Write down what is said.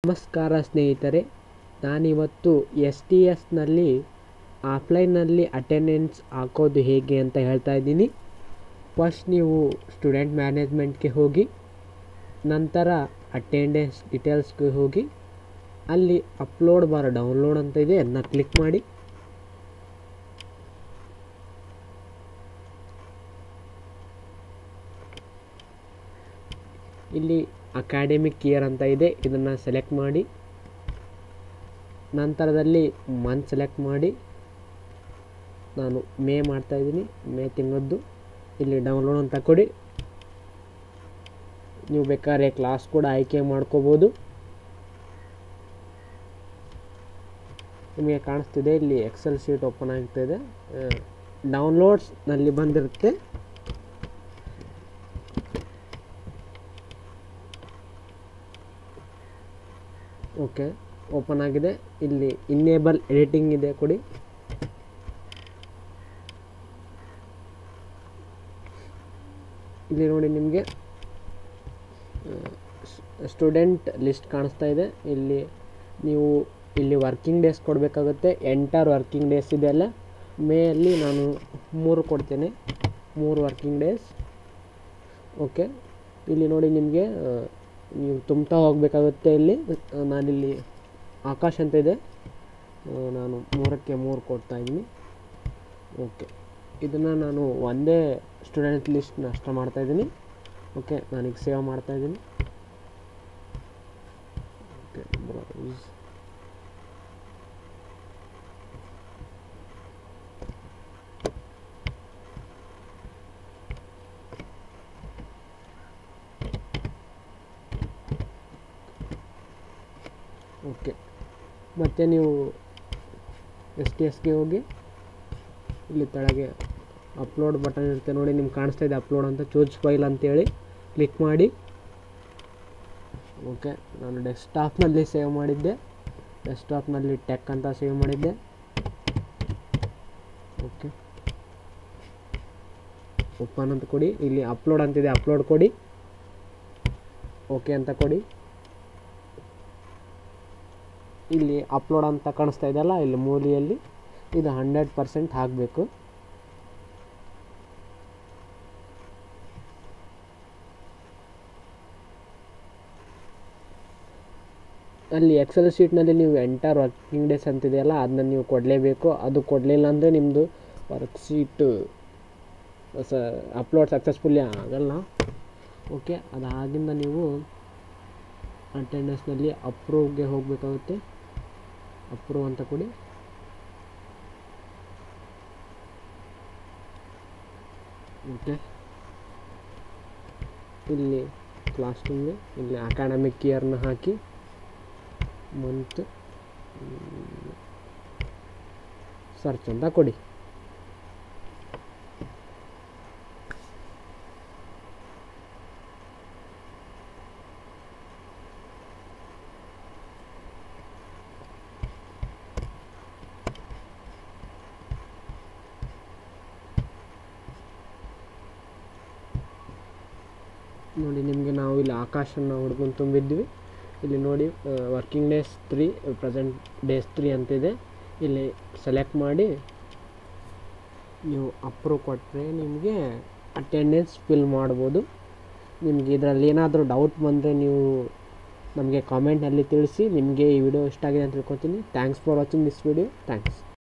ನಮಸ್ಕಾರ ಸ್ನೇಹಿತರೆ ನಾನಿವತ್ತು ಎಸ್ ಟಿ ಎಸ್ನಲ್ಲಿ ಆಫ್ಲೈನಲ್ಲಿ ಅಟೆಂಡೆನ್ಸ್ ಹಾಕೋದು ಹೇಗೆ ಅಂತ ಹೇಳ್ತಾ ಇದ್ದೀನಿ ಫಸ್ಟ್ ನೀವು ಸ್ಟೂಡೆಂಟ್ ಮ್ಯಾನೇಜ್ಮೆಂಟ್ಗೆ ಹೋಗಿ ನಂತರ ಅಟೆಂಡೆನ್ಸ್ ಡೀಟೇಲ್ಸ್ಗೆ ಹೋಗಿ ಅಲ್ಲಿ ಅಪ್ಲೋಡ್ ಬಾರ್ ಡೌನ್ಲೋಡ್ ಅಂತ ಇದೆ ಅದನ್ನ ಕ್ಲಿಕ್ ಮಾಡಿ ಇಲ್ಲಿ ಅಕಾಡೆಮಿಕ್ ಇಯರ್ ಅಂತ ಇದೆ ಇದನ್ನು ಸೆಲೆಕ್ಟ್ ಮಾಡಿ ನಂತರದಲ್ಲಿ ಮಂತ್ ಸೆಲೆಕ್ಟ್ ಮಾಡಿ ನಾನು ಮೇ ಮಾಡ್ತಾಯಿದ್ದೀನಿ ಮೇ ತಿಂಗಳದ್ದು ಇಲ್ಲಿ ಡೌನ್ಲೋಡ್ ಅಂತ ಕೊಡಿ ನೀವು ಬೇಕಾದ್ರೆ ಕ್ಲಾಸ್ ಕೂಡ ಆಯ್ಕೆ ಮಾಡ್ಕೋಬೋದು ನಿಮಗೆ ಕಾಣಿಸ್ತಿದೆ ಇಲ್ಲಿ ಎಕ್ಸೆಲ್ ಶೀಟ್ ಓಪನ್ ಆಗ್ತಾಯಿದೆ ಡೌನ್ಲೋಡ್ಸ್ನಲ್ಲಿ ಬಂದಿರುತ್ತೆ ಓಕೆ ಓಪನ್ ಆಗಿದೆ ಇಲ್ಲಿ ಇನ್ನೇಬಲ್ ಎಡಿಟಿಂಗ್ ಇದೆ ಕೊಡಿ ಇಲ್ಲಿ ನೋಡಿ ನಿಮಗೆ ಸ್ಟೂಡೆಂಟ್ ಲಿಸ್ಟ್ ಕಾಣಿಸ್ತಾ ಇದೆ ಇಲ್ಲಿ ನೀವು ಇಲ್ಲಿ ವರ್ಕಿಂಗ್ ಡೇಸ್ ಕೊಡಬೇಕಾಗುತ್ತೆ ಎಂಟರ್ ವರ್ಕಿಂಗ್ ಡೇಸ್ ಇದೆಯಲ್ಲ ಮೇಯಲ್ಲಿ ನಾನು ಮೂರು ಕೊಡ್ತೇನೆ ಮೂರು ವರ್ಕಿಂಗ್ ಡೇಸ್ ಓಕೆ ಇಲ್ಲಿ ನೋಡಿ ನಿಮಗೆ ನೀವು ತುಂಬ್ತಾ ಹೋಗಬೇಕಾಗುತ್ತೆ ಇಲ್ಲಿ ನಾನಿಲ್ಲಿ ಆಕಾಶ್ ಅಂತ ಇದೆ ನಾನು ಮೂರಕ್ಕೆ ಮೂರು ಕೊಡ್ತಾ ಇದ್ದೀನಿ ಓಕೆ ಇದನ್ನು ನಾನು ಒಂದೇ ಸ್ಟೂಡೆಂಟ್ ಲಿಸ್ಟ್ನ ಅಷ್ಟ ಮಾಡ್ತಾಯಿದ್ದೀನಿ ಓಕೆ ನಾನೀಗ ಸೇವ್ ಮಾಡ್ತಾಯಿದ್ದೀನಿ ಓಕೆ ಬ್ರೌಸ್ ಓಕೆ ಮತ್ತು ನೀವು ಎಸ್ ಟಿ ಎಸ್ಗೆ ಹೋಗಿ ಇಲ್ಲಿ ಕೆಳಗೆ ಅಪ್ಲೋಡ್ ಬಟನ್ ಇರುತ್ತೆ ನೋಡಿ ನಿಮ್ಗೆ ಕಾಣಿಸ್ತಾ ಇದೆ ಅಪ್ಲೋಡ್ ಅಂತ ಚೂಸ್ ಫೈಲ್ ಅಂತೇಳಿ ಕ್ಲಿಕ್ ಮಾಡಿ ಓಕೆ ನಾನು ಡೆಸ್ಕ್ಟಾಪ್ನಲ್ಲಿ ಸೇವ್ ಮಾಡಿದ್ದೆ ಡೆಸ್ಕ್ಟಾಪ್ನಲ್ಲಿ ಟೆಕ್ ಅಂತ ಸೇವ್ ಮಾಡಿದ್ದೆ ಓಕೆ ಓಪನ್ ಅಂತ ಕೊಡಿ ಇಲ್ಲಿ ಅಪ್ಲೋಡ್ ಅಂತಿದೆ ಅಪ್ಲೋಡ್ ಕೊಡಿ ಓಕೆ ಅಂತ ಕೊಡಿ ಇಲ್ಲಿ ಅಪ್ಲೋಡ್ ಅಂತ ಕಾಣಿಸ್ತಾ ಇದೆಯಲ್ಲ ಇಲ್ಲಿ ಮೂಲೆಯಲ್ಲಿ ಇದು ಹಂಡ್ರೆಡ್ ಪರ್ಸೆಂಟ್ ಹಾಕಬೇಕು ಅಲ್ಲಿ ಎಕ್ಸೆಲ್ ಶೀಟ್ನಲ್ಲಿ ನೀವು ಎಂಟರ್ ವರ್ಕಿಂಗ್ ಡೇಸ್ ಅಂತಿದೆಯಲ್ಲ ಅದನ್ನ ನೀವು ಕೊಡಲೇಬೇಕು ಅದು ಕೊಡಲಿಲ್ಲ ಅಂದರೆ ನಿಮ್ಮದು ವರ್ಕ್ ಶೀಟು ಸ ಅಪ್ಲೋಡ್ ಸಕ್ಸಸ್ಫುಲ್ಲಿ ಆಗಲ್ಲ ಓಕೆ ಅದಾಗಿಂದ ನೀವು ಅಟೆಂಡೆನ್ಸ್ನಲ್ಲಿ ಅಪ್ರೂವ್ಗೆ ಹೋಗಬೇಕಾಗುತ್ತೆ ಅಪ್ರೂವ್ ಅಂತ ಕೊಡಿ ಓಕೆ ಇಲ್ಲಿ ಕ್ಲಾಸ್ ರೂಮ್ಗೆ ಇಲ್ಲಿ ಅಕಾಡೆಮಿಕ್ ಇಯರ್ನ ಹಾಕಿ ಮಂತ್ ಸರ್ಚ್ ಅಂತ ಕೊಡಿ ನೋಡಿ ನಿಮಗೆ ನಾವು ಇಲ್ಲಿ ಆಕಾಶನ ಹುಡ್ಕೊಂಡು ತುಂಬಿದ್ವಿ ಇಲ್ಲಿ ನೋಡಿ working days three present days three ಅಂತಿದೆ ಇಲ್ಲಿ ಸೆಲೆಕ್ಟ್ ಮಾಡಿ ನೀವು ಅಪ್ರೂವ್ ಕೊಟ್ಟರೆ ನಿಮಗೆ ಅಟೆಂಡೆನ್ಸ್ ಫಿಲ್ ಮಾಡ್ಬೋದು ನಿಮಗೆ ಇದರಲ್ಲಿ ಏನಾದರೂ ಡೌಟ್ ಬಂದರೆ ನೀವು ನಮಗೆ ಕಾಮೆಂಟ್ನಲ್ಲಿ ತಿಳಿಸಿ ನಿಮಗೆ ಈ ವಿಡಿಯೋ ಇಷ್ಟ ಆಗಿದೆ ಅಂತ ತಿಳ್ಕೊತೀನಿ thanks for watching this video thanks